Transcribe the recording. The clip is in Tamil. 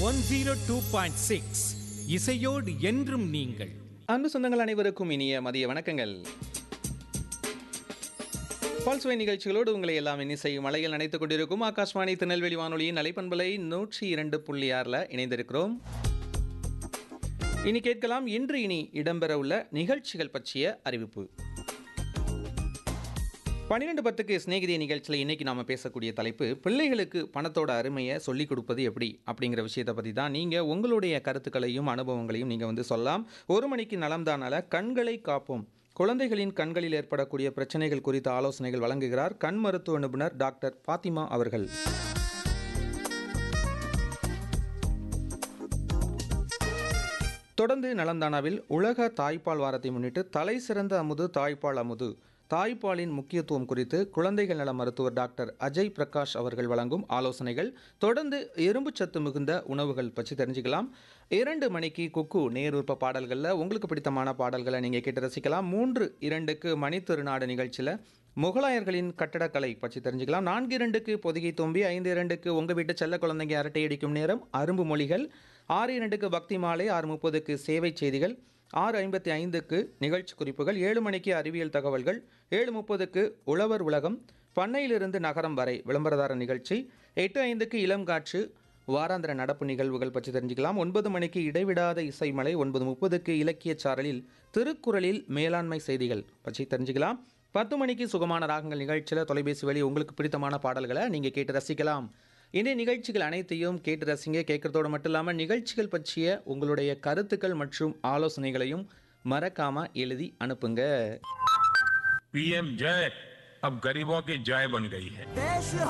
one zero two point six இசையோடு என்றும் நீங்கள் அன்பு சொந்தங்கள் அனைவருக்கும் இனிய மதிய வணக்கங்கள் பால்சுவை நிகழ்ச்சிகளோடு உங்களை எல்லாம் இன்னிசை மலையில் நினைத்துக் கொண்டிருக்கும் ஆகாஷ்வாணி திருநெல்வேலி வானொலியின் அலைப்பண்பலை நூற்றி இரண்டு புள்ளி ஆறில் இணைந்திருக்கிறோம் இனி கேட்கலாம் இன்று இனி இடம்பெற உள்ள நிகழ்ச்சிகள் பற்றிய அறிவிப்பு பன்னிரெண்டு பத்துக்கு சிநேகிதி நிகழ்ச்சியில் இன்னைக்கு நாம பேசக்கூடிய தலைப்பு பிள்ளைகளுக்கு பணத்தோட அருமையை சொல்லிக் கொடுப்பது எப்படி அப்படிங்கிற விஷயத்தை பற்றி தான் நீங்கள் உங்களுடைய கருத்துக்களையும் அனுபவங்களையும் நீங்கள் வந்து சொல்லலாம் ஒரு மணிக்கு நலம்தானால கண்களை காப்போம் குழந்தைகளின் கண்களில் ஏற்படக்கூடிய பிரச்சனைகள் குறித்த ஆலோசனைகள் வழங்குகிறார் கண் மருத்துவ நிபுணர் டாக்டர் பாத்திமா அவர்கள் தொடர்ந்து நலந்தானாவில் உலக தாய்ப்பால் வாரத்தை முன்னிட்டு தலை சிறந்த அமுது தாய்ப்பால் அமுது தாய்ப்பாலின் முக்கியத்துவம் குறித்து குழந்தைகள் நல மருத்துவர் டாக்டர் அஜய் பிரகாஷ் அவர்கள் வழங்கும் ஆலோசனைகள் தொடர்ந்து இரும்புச்சத்து மிகுந்த உணவுகள் பற்றி தெரிஞ்சுக்கலாம் இரண்டு மணிக்கு குக்கு நேருப்ப பாடல்களில் உங்களுக்கு பிடித்தமான பாடல்களை நீங்கள் கேட்டு ரசிக்கலாம் மூன்று இரண்டுக்கு மணித்திருநாடு நிகழ்ச்சியில் முகலாயர்களின் கட்டடக்கலை பற்றி தெரிஞ்சுக்கலாம் நான்கு இரண்டுக்கு பொதிகை தொம்பி ஐந்து இரண்டுக்கு உங்கள் வீட்டு செல்ல குழந்தைங்க அரட்டை அடிக்கும் நேரம் அரும்பு மொழிகள் ஆறு இரண்டுக்கு பக்தி மாலை ஆறு முப்பதுக்கு சேவை செய்திகள் ஆறு ஐம்பத்தி ஐந்துக்கு நிகழ்ச்சி குறிப்புகள் ஏழு மணிக்கு அறிவியல் தகவல்கள் ஏழு முப்பதுக்கு உழவர் உலகம் பண்ணையிலிருந்து நகரம் வரை விளம்பரதார நிகழ்ச்சி எட்டு ஐந்துக்கு இளம் காற்று வாராந்திர நடப்பு நிகழ்வுகள் பற்றி தெரிஞ்சுக்கலாம் ஒன்பது மணிக்கு இடைவிடாத இசைமலை ஒன்பது முப்பதுக்கு இலக்கிய சாரலில் திருக்குறளில் மேலாண்மை செய்திகள் பற்றி தெரிஞ்சுக்கலாம் பத்து மணிக்கு சுகமான ராகங்கள் நிகழ்ச்சியில் தொலைபேசி வழி உங்களுக்கு பிடித்தமான பாடல்களை நீங்கள் கேட்டு ரசிக்கலாம் இன்றைய நிகழ்ச்சிகள் அனைத்தையும் கேட்டு ரசிங்க கேட்குறதோடு மட்டும் இல்லாமல் நிகழ்ச்சிகள் பற்றிய உங்களுடைய கருத்துக்கள் மற்றும் ஆலோசனைகளையும் மறக்காம எழுதி அனுப்புங்க पीएम जय अब गरीबों की जय बन गई है देश